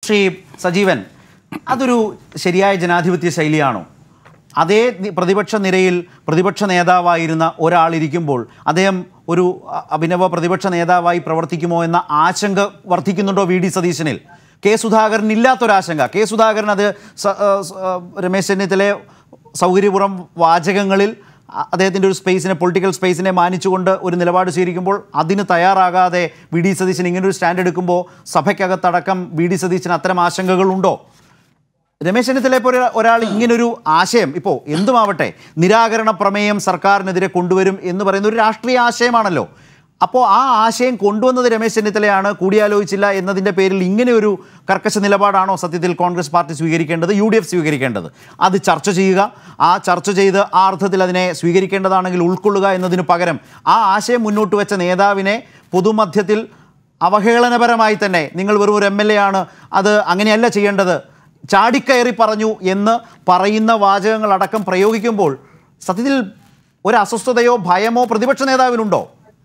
ശ്രീ സജീവൻ അതൊരു ശരിയായ ജനാധിപത്യ ശൈലിയാണോ അതേ നി- പ്രതിപക്ഷ നിരയിൽ പ്രതിപക്ഷ നേതാവായിരുന്ന ഒരാളിരിക്കുമ്പോൾ അദ്ദേഹം ഒരു അ- അഭിനവ പ്രതിപക്ഷ നേതാവായി പ്രവർത്തിക്കുമോ എന്ന ആശങ്ക വർദ്ധിക്കുന്നുണ്ടോ വി ഡി സതീശനിൽ കെ സുധാകരൻ ഇല്ലാത്തൊരാശങ്ക കെ സുധാകരൻ അത് സ- ആ, സ- ആ, രമേശ് ചെന്നിത്തലയെ സൗകര്യപുറം വാചകങ്ങളിൽ അ- അദ്ദേഹത്തിൻ്റെ ഒരു സ്പേസിനെ പൊളിറ്റിക്കൽ സ്പേസിനെ മാനിച്ചുകൊണ്ട് ഒരു നിലപാട് സ്വീകരിക്കുമ്പോൾ അതിന് തയ്യാറാകാതെ വി ഡി സതീശൻ ഇങ്ങനെ ഒരു സ്റ്റാൻഡ് എടുക്കുമ്പോൾ സഭയ്ക്കകത്തടക്കം വി ഡി സതീശന് അത്തരം ആശങ്കകളുണ്ടോ രമേശ് ചെന്നിത്തലയെ പോലെ ഒരാൾ ഇങ്ങനൊരു ആശയം ഇപ്പോൾ എന്തുമാവട്ടെ നിരാകരണ പ്രമേയം സർക്കാരിനെതിരെ കൊണ്ടുവരും എന്ന് പറയുന്ന ഒരു രാഷ്ട്രീയ ആശയമാണല്ലോ അപ്പോൾ ആ ആശയം കൊണ്ടുവന്നത് രമേശ് ചെന്നിത്തലയാണ് കൂടിയാലോചിച്ചില്ല എന്നതിൻ്റെ പേരിൽ ഇങ്ങനെ ഒരു കർക്കശ നിലപാടാണോ സത്യത്തിൽ കോൺഗ്രസ് പാർട്ടി സ്വീകരിക്കേണ്ടത് യു ഡി എഫ് സ്വീകരിക്കേണ്ടത് അത് ചർച്ച ചെയ്യുക ആ ചർച്ച ചെയ്ത് ആ അർത്ഥത്തിൽ അതിനെ സ്വീകരിക്കേണ്ടതാണെങ്കിൽ ഉൾക്കൊള്ളുക എന്നതിന് പകരം ആ ആശയം മുന്നോട്ട് വെച്ച നേതാവിനെ പൊതുമധ്യത്തിൽ അവഹേളനപരമായി തന്നെ നിങ്ങൾ വെറും ഒരു എം എൽ എ ആണ് അത് അങ്ങനെയല്ല ചെയ്യേണ്ടത് ചാടിക്കയറി പറഞ്ഞു എന്ന് പറയുന്ന വാചകങ്ങളടക്കം പ്രയോഗിക്കുമ്പോൾ സത്യത്തിൽ ഒരു അസ്വസ്ഥതയോ ഭയമോ പ്രതിപക്ഷ നേതാവിനുണ്ടോ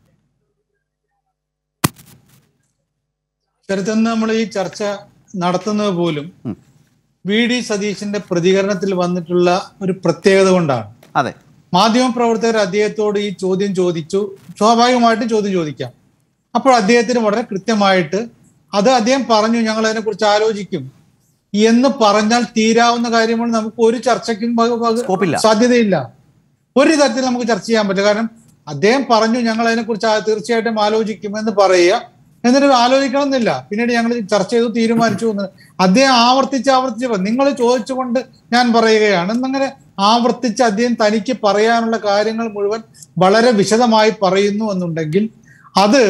ഇത്തരത്തിൽ നമ്മൾ ഈ ചർച്ച നടത്തുന്നത് പോലും വി ഡി സതീശന്റെ പ്രതികരണത്തിൽ വന്നിട്ടുള്ള ഒരു പ്രത്യേകത കൊണ്ടാണ് അതെ മാധ്യമപ്രവർത്തകർ അദ്ദേഹത്തോട് ഈ ചോദ്യം ചോദിച്ചു സ്വാഭാവികമായിട്ടും ചോദ്യം ചോദിക്കാം അപ്പോൾ അദ്ദേഹത്തിന് വളരെ കൃത്യമായിട്ട് അത് അദ്ദേഹം പറഞ്ഞു ഞങ്ങൾ അതിനെക്കുറിച്ച് ആലോചിക്കും എന്ന് പറഞ്ഞാൽ തീരാവുന്ന കാര്യമാണ് നമുക്ക് ഒരു ചർച്ചയ്ക്കും വക- വക- സ്കോപ്പില്ല. സാധ്യതയില്ല ഒരു തരത്തിൽ നമുക്ക് ചർച്ച ചെയ്യാൻ പറ്റില്ല കാരണം അദ്ദേഹം പറഞ്ഞു ഞങ്ങൾ അതിനെക്കുറിച്ച് ആ- തീർച്ചയായിട്ടും ആലോചിക്കും എന്ന് പറയുക എന്നിട്ട് ആലോചിക്കണം എന്നില്ല പിന്നീട് ഞങ്ങൾ ചർച്ച ചെയ്തു തീരുമാനിച്ചു എന്ന് അദ്ദേഹം ആവർത്തിച്ച് ആവർത്തിച്ച് പറ- നിങ്ങൾ ചോദിച്ചുകൊണ്ട് ഞാൻ പറയുകയാണ് എന്നങ്ങനെ ആവർത്തിച്ച് അദ്ദേഹം തനിക്ക് പറയാനുള്ള കാര്യങ്ങൾ മുഴുവൻ വളരെ വിശദമായി പറയുന്നു എന്നുണ്ടെങ്കിൽ അത്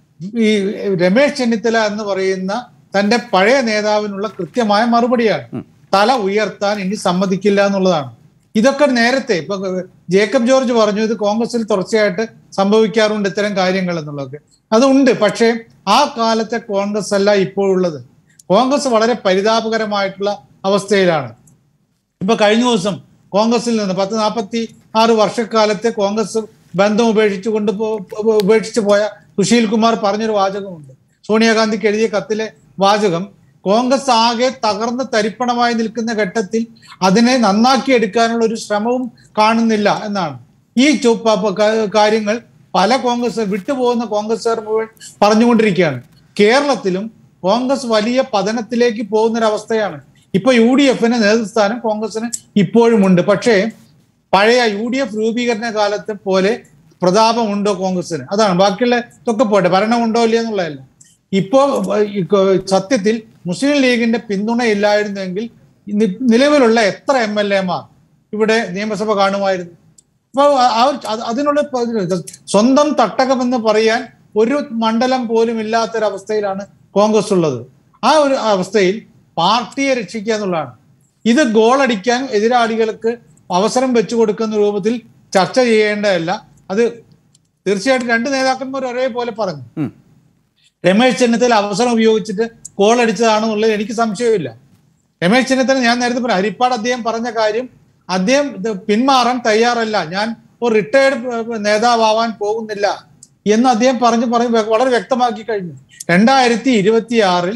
ഈ രമേശ് ചെന്നിത്തല എന്ന് പറയുന്ന തന്റെ പഴയ നേതാവിനുള്ള കൃത്യമായ മറുപടിയാണ് തല ഉയർത്താൻ ഇനി സമ്മതിക്കില്ല എന്നുള്ളതാണ് ഇതൊക്കെ നേരത്തെ ഇപ്പൊ ജേക്കബ് ജോർജ് പറഞ്ഞു ഇത് കോൺഗ്രസിൽ തുടർച്ചയായിട്ട് സംഭവിക്കാറുണ്ട് ഇത്തരം കാര്യങ്ങൾ എന്നുള്ളതൊക്കെ അതുണ്ട് പക്ഷേ ആ കാലത്തെ കോൺഗ്രസ് അല്ല ഇപ്പോഴുള്ളത് കോൺഗ്രസ് വളരെ പരിതാപകരമായിട്ടുള്ള അവസ്ഥയിലാണ് ഇപ്പൊ കഴിഞ്ഞ ദിവസം കോൺഗ്രസിൽ നിന്ന് പത്ത് നാൽപ്പത്തി ആറ് വർഷക്കാലത്തെ കോൺഗ്രസ് ബന്ധം ഉപേക്ഷിച്ചുകൊണ്ട് പോ- ഉപേക്ഷിച്ചു പോയ സുശീൽ കുമാർ പറഞ്ഞൊരു വാചകമുണ്ട് സോണിയാഗാന്ധിക്ക് എഴുതിയ കത്തിലെ വാചകം കോൺഗ്രസ് ആകെ തകർന്ന് തരിപ്പണമായി നിൽക്കുന്ന ഘട്ടത്തിൽ അതിനെ നന്നാക്കി എടുക്കാനുള്ള ഒരു ശ്രമവും കാണുന്നില്ല എന്നാണ് ഈ ചോ- പ- പ- കാ- കാര്യങ്ങൾ പല കോൺഗ്രസ് വിട്ടുപോകുന്ന കോൺഗ്രസ്സുകാർ മുഴുവൻ പറഞ്ഞുകൊണ്ടിരിക്കുകയാണ് കേരളത്തിലും കോൺഗ്രസ് വലിയ പതനത്തിലേക്ക് പോകുന്ന ഒരു അവസ്ഥയാണ് ഇപ്പൊ യു ഡി എഫിന് നേതൃസ്ഥാനം കോൺഗ്രസിന് ഇപ്പോഴുമുണ്ട് പക്ഷേ പഴയ യു ഡി എഫ് രൂപീകരണ കാലത്തെ പോലെ പ്രതാപമുണ്ടോ കോൺഗ്രസിന് അതാണ് ബാക്കിയുള്ള ഇതൊക്കെ പോട്ടെ ഭരണമുണ്ടോ ഇല്ല എന്നുള്ളതല്ല ഇപ്പോ ഈ കൊ- സത്യത്തിൽ മുസ്ലിം ലീഗിന്റെ പിന്തുണ ഇല്ലായിരുന്നെങ്കിൽ നി- നിലവിലുള്ള എത്ര എം എൽ എമാർ ഇവിടെ നിയമസഭ കാണുമായിരുന്നു അപ്പൊ ആ- ആ ഒരു- അത് അതിനുള്ള പ- സ്വന്തം തട്ടകമെന്ന് പറയാൻ ഒരു മണ്ഡലം പോലും ഇല്ലാത്തൊരവസ്ഥയിലാണ് കോൺഗ്രസ് ഉള്ളത് ആ ഒരു അവസ്ഥയിൽ പാർട്ടിയെ രക്ഷിക്കുക എന്നുള്ളതാണ് ഇത് ഗോളടിക്കാൻ എതിരാളികൾക്ക് അവസരം വെച്ചു കൊടുക്കുന്ന രൂപത്തിൽ ചർച്ച ചെയ്യേണ്ടതല്ല അത് തീർച്ചയായിട്ടും രണ്ട് നേതാക്കന്മാർ ഒരേപോലെ പറഞ്ഞു ഉം. രമേശ് ചെന്നിത്തല അവസരം ഉപയോഗിച്ചിട്ട് ഗോൾ അടിച്ചതാണെന്നുള്ളത് എനിക്ക് സംശയമില്ല രമേശ് ചെന്നിത്തല ഞാൻ നേരത്തെ പറഞ്ഞു ഹരിപ്പാട് അദ്ദേഹം പറഞ്ഞ കാര്യം അദ്ദേഹം ഇത് പിന്മാറാൻ തയ്യാറല്ല ഞാൻ ഒരു റിട്ടയർഡ് നേതാവാൻ പോകുന്നില്ല എന്ന് അദ്ദേഹം പറഞ്ഞു പറഞ്ഞു വ്യ- വളരെ വ്യക്തമാക്കി കഴിഞ്ഞു രണ്ടായിരത്തി ഇരുപത്തി ആറിൽ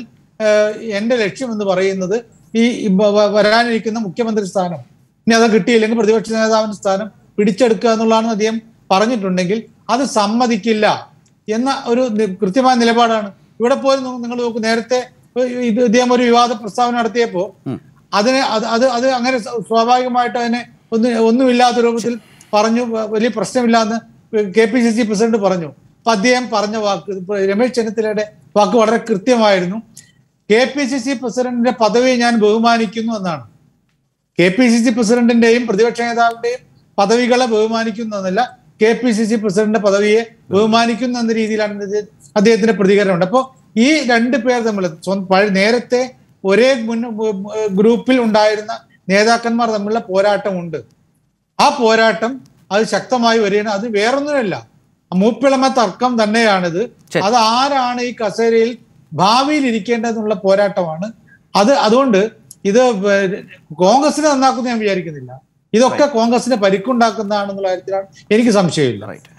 എന്റെ ലക്ഷ്യം എന്ന് പറയുന്നത് ഈ വ- വ- വരാനിരിക്കുന്ന മുഖ്യമന്ത്രി സ്ഥാനം ഇനി അത് കിട്ടിയില്ലെങ്കിൽ പ്രതിപക്ഷ നേതാവിന്റെ സ്ഥാനം പിടിച്ചെടുക്കുക എന്നുള്ളതാണെന്ന് അദ്ദേഹം പറഞ്ഞിട്ടുണ്ടെങ്കിൽ അത് സമ്മതിക്കില്ല എന്ന ഒരു നി- കൃത്യമായ നിലപാടാണ് ഇവിടെ പോലും നിങ്ങൾ നോക്കൂ നേരത്തെ ഇത് ഇദ്ദേഹം ഒരു വിവാദ പ്രസ്താവന നടത്തിയപ്പോ അതിനെ അത് അത് അത് അങ്ങനെ സ്വ- സ്വാഭാവികമായിട്ട് അതിനെ ഒന്ന് ഒന്നുമില്ലാത്ത രൂപത്തിൽ പറഞ്ഞു വ- വലിയ പ്രശ്നമില്ലാന്ന് K P C C president പറഞ്ഞു അപ്പൊ അദ്ദേഹം പറഞ്ഞ വാക്ക് ഇപ്പൊ രമേശ് ചെന്നിത്തലയുടെ വാക്ക് വളരെ കൃത്യമായിരുന്നു കെ പി സി സി പ്രസിഡന്റിന്റെ പദവി ഞാൻ ബഹുമാനിക്കുന്നു എന്നാണ് കെ പി സി സി പ്രസിഡന്റിന്റെയും പ്രതിപക്ഷ നേതാവിന്റെയും പദവികളെ ബഹുമാനിക്കുന്നതല്ല കെ പി സി സി പ്രസിഡന്റിന്റെ പദവിയെ ബഹുമാനിക്കുന്ന എന്ന രീതിയിലാണ് ഇത് അദ്ദേഹത്തിന്റെ പ്രതികരണമുണ്ട് അപ്പോൾ ഈ രണ്ട് പേർ തമ്മിൽ സ്വ- പഴ- നേരത്തെ ഒരേ മുൻ ഗ്രൂപ്പിൽ ഉണ്ടായിരുന്ന നേതാക്കന്മാർ തമ്മിലുള്ള പോരാട്ടമുണ്ട് ആ പോരാട്ടം അത് ശക്തമായി വരികയാണ് അത് വേറൊന്നുമല്ല മൂപ്പിളമ തർക്കം തന്നെയാണിത് ശരി. അത് ആരാണ് ഈ കസേരയിൽ ഭാവിയിൽ ഇരിക്കേണ്ടതെന്നുള്ള പോരാട്ടമാണ് അത് അതുകൊണ്ട് ഇത് വേ- കോൺഗ്രസിനെ നന്നാക്കുന്ന ഞാൻ വിചാരിക്കുന്നില്ല ഇതൊക്കെ കോൺഗ്രസിന് പരിക്കുണ്ടാക്കുന്നതാണെന്നുള്ള കാര്യത്തിലാണ് എനിക്ക് സംശയമില്ല റൈറ്റ്